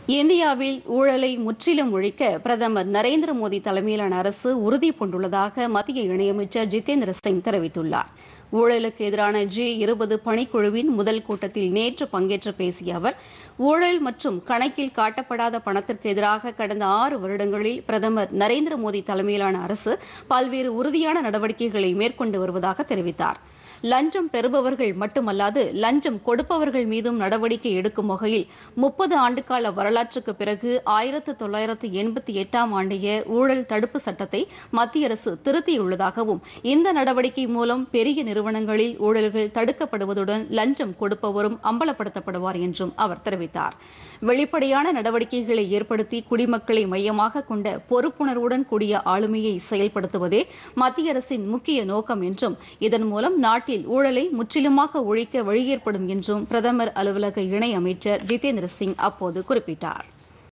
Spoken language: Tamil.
இந்தியாவில் ஊழலை முற்றிலும் ஒழிக்க பிரதமர் நரேந்திர மோடி தலைமையிலான அரசு உறுதி பூண்டுள்ளதாக மத்திய இணையமைச்சர் ஜிதேந்திர சிங் தெரிவித்துள்ளார் ஊழலுக்கு எதிரான ஜி இருபது பணிக்குழுவின் முதல் கூட்டத்தில் நேற்று பங்கேற்று பேசிய அவர் ஊழல் மற்றும் கணக்கில் காட்டப்படாத பணத்திற்கு எதிராக கடந்த ஆறு வருடங்களில் பிரதமர் நரேந்திர மோடி தலைமையிலான அரசு பல்வேறு உறுதியான நடவடிக்கைகளை மேற்கொண்டு வருவதாக தெரிவித்தார் லஞ்சம் பெறுபவர்கள் மட்டுமல்லாது லஞ்சம் கொடுப்பவர்கள் மீதும் நடவடிக்கை எடுக்கும் வகையில் முப்பது ஆண்டுகால வரலாற்றுக்கு பிறகு ஆயிரத்து தொள்ளாயிரத்து எண்பத்தி எட்டாம் ஆண்டைய ஊழல் தடுப்பு சட்டத்தை மத்திய அரசு திருத்தியுள்ளதாகவும் இந்த நடவடிக்கை மூலம் பெரிய நிறுவனங்களில் ஊழல்கள் தடுக்கப்படுவதுடன் லஞ்சம் கொடுப்பவரும் அம்பலப்படுத்தப்படுவார் என்றும் அவர் தெரிவித்தார் வெளிப்படையான நடவடிக்கைகளை ஏற்படுத்தி குடிமக்களை மையமாக கொண்ட பொறுப்புணர்வுடன் கூடிய ஆளுமையை செயல்படுத்துவதே மத்திய அரசின் முக்கிய நோக்கம் என்றும் இதன் மூலம் நாட்டில் ஊழலை முற்றிலுமாக ஒழிக்க வழி ஏற்படும் என்றும் பிரதமர் அலுவலக இணை அமைச்சர் ஜிதேந்திர சிங் அப்போது குறிப்பிட்டார்